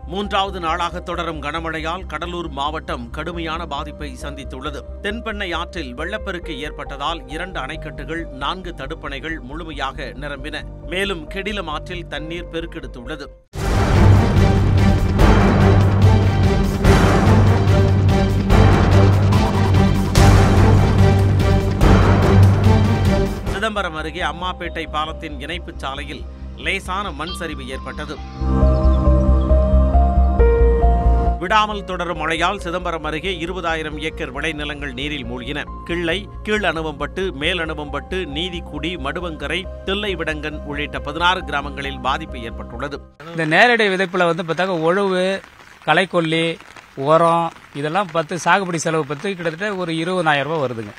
மூன்றாவது நாளாக தொடரும் கனமழையால் கடலூர் மாவட்டம் கடுமையான பாதிப்பை சந்தித்துள்ளது தென்பெண்ணை ஆற்றில் வெள்ளப்பெருக்கு ஏற்பட்டதால் இரண்டு அணைக்கட்டுகள் நான்கு தடுப்பணைகள் முழுமையாக நிரம்பின மேலும் கெடிலம் ஆற்றில் தண்ணீர் பெருக்கெடுத்துள்ளது சிதம்பரம் அருகே அம்மாப்பேட்டை பாலத்தின் இணைப்புச் சாலையில் லேசான மண் சரிவு ஏற்பட்டது விடாமல் தொடரும் மழையால் சிதம்பரம் அருகே இருபதாயிரம் ஏக்கர் விளைநிலங்கள் நீரில் மூழ்கின கிள்ளை கீழ் அனுவம்பட்டு மேல் அனுவம்பட்டு நீதிக்குடி மடுவங்கரை தில்லைவிடங்கன் உள்ளிட்ட பதினாறு கிராமங்களில் பாதிப்பு ஏற்பட்டுள்ளது இந்த நேரடி விதைப்புல வந்து பார்த்தாக்க உழவு களைக்கொல்லி உரம் இதெல்லாம் பத்து சாகுபடி செலவு பத்து கிட்டத்தட்ட ஒரு இருபதாயிரம் ரூபாய் வருதுங்க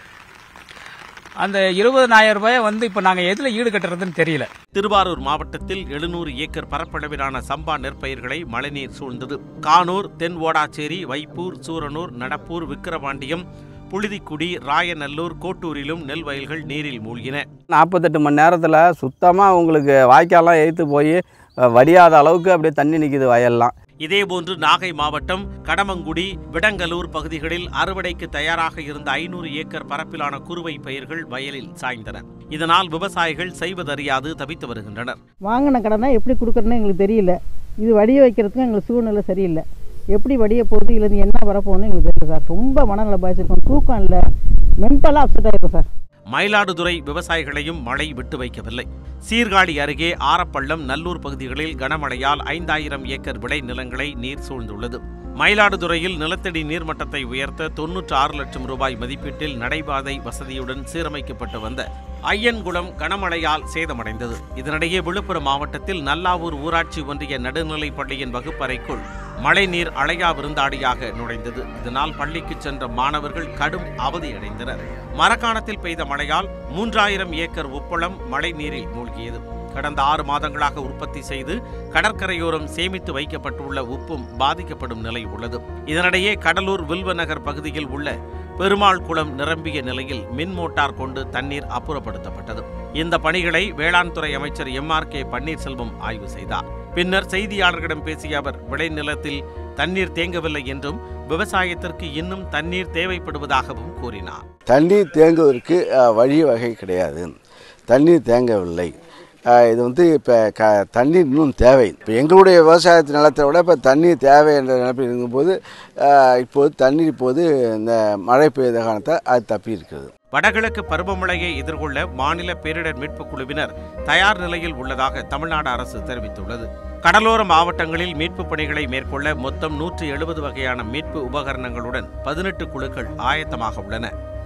அந்த இருபதனாயிரம் ரூபாயை வந்து இப்போ நாங்கள் எதில் ஈடு கட்டுறதுன்னு தெரியல திருவாரூர் மாவட்டத்தில் எழுநூறு ஏக்கர் பரப்பளவிலான சம்பா நெற்பயிர்களை மழைநீர் சூழ்ந்தது கானூர் தென் ஓடாச்சேரி வைப்பூர் சூரனூர் நடப்பூர் விக்கிரவாண்டியம் புழுதிக்குடி ராயநல்லூர் கோட்டூரிலும் நெல் வயல்கள் நீரில் மூழ்கின நாற்பத்தெட்டு மணி நேரத்தில் சுத்தமாக உங்களுக்கு வாய்க்கால்லாம் எய்த்து போய் வடியாத அளவுக்கு அப்படியே தண்ணி நிற்கிது வயல்லாம் இதேபோன்று நாகை மாவட்டம் கடமங்குடி விடங்கலூர் பகுதிகளில் அறுவடைக்கு தயாராக இருந்த ஐநூறு ஏக்கர் பரப்பிலான குறுவை பயிர்கள் வயலில் சாய்ந்தன இதனால் விவசாயிகள் செய்வதறியாது தவித்து வருகின்றனர் வாங்கின கடனை எப்படி கொடுக்குறதுன்னு எங்களுக்கு தெரியல இது வடிய வைக்கிறதுக்கும் எங்களுக்கு சூழ்நிலை சரியில்லை எப்படி வடிய போகுது இல்லைன்னு என்ன வரப்போகுதுன்னு எங்களுக்கு தெரியல சார் ரொம்ப மனநல பாதிச்சிருக்கோம் தூக்கம் இல்லை மென்டலாக அப்செட் ஆகிருக்கும் சார் மயிலாடுதுறை விவசாயிகளையும் மழை விட்டு வைக்கவில்லை சீர்காழி அருகே ஆரப்பள்ளம் நல்லூர் பகுதிகளில் கனமழையால் ஐந்தாயிரம் ஏக்கர் விளை நிலங்களை நீர் சூழ்ந்துள்ளது மயிலாடுதுறையில் நிலத்தடி நீர்மட்டத்தை உயர்த்த தொன்னூற்று ஆறு லட்சம் ரூபாய் மதிப்பீட்டில் நடைபாதை வசதியுடன் சீரமைக்கப்பட்டு வந்த ஐயன்குளம் கனமழையால் சேதமடைந்தது இதனிடையே விழுப்புரம் மாவட்டத்தில் நல்லாவூர் ஊராட்சி ஒன்றிய நடுநிலைப் பள்ளியின் வகுப்பறைக்குள் மழைநீர் அழையா விருந்தாடியாக நுழைந்தது இதனால் பள்ளிக்கு சென்ற மாணவர்கள் கடும் அவதியடைந்தனர் மரக்காணத்தில் பெய்த மழையால் மூன்றாயிரம் ஏக்கர் உப்பளம் மழை நீரில் மூழ்கியது கடந்த ஆறு மாதங்களாக உற்பத்தி செய்து கடற்கரையோரம் சேமித்து வைக்கப்பட்டுள்ள உப்பும் பாதிக்கப்படும் நிலை உள்ளது இதனிடையே கடலூர் வில்வநகர் பகுதியில் உள்ள பெருமாள் குளம் நிரம்பிய நிலையில் மின் மோட்டார் கொண்டு தண்ணீர் அப்புறப்படுத்தப்பட்டது இந்த பணிகளை வேளாண் துறை அமைச்சர் எம் ஆர் கே பன்னீர்செல்வம் ஆய்வு செய்தார் பின்னர் செய்தியாளர்களிடம் பேசிய அவர் விளைநிலத்தில் தண்ணீர் தேங்கவில்லை என்றும் விவசாயத்திற்கு இன்னும் தண்ணீர் தேவைப்படுவதாகவும் கூறினார் தண்ணீர் தேங்குவதற்கு அஹ், வழி வகை கிடையாது தண்ணீர் தேங்கவில்லை அஹ், இது வந்து இப்போ க தண்ணீர் இன்னும் தேவை இப்போ எங்களுடைய விவசாயத்து நிலத்தை விட இப்போ தண்ணீர் தேவை என்ற நிலப்பில் இருக்கும்போது அஹ், இப்போது தண்ணீர் இப்போது இந்த மழை பெய்த காரணத்தால் அது தப்பி இருக்கிறது வடகிழக்கு பருவமழையை எதிர்கொள்ள மாநில பேரிடர் மீட்புக் குழுவினர் தயார் நிலையில் உள்ளதாக தமிழ்நாடு அரசு தெரிவித்துள்ளது கடலோர மாவட்டங்களில் மீட்புப் பணிகளை மேற்கொள்ள மொத்தம் நூற்று எழுபது வகையான மீட்பு உபகரணங்களுடன் பதினெட்டு குழுக்கள் ஆயத்தமாக உள்ளன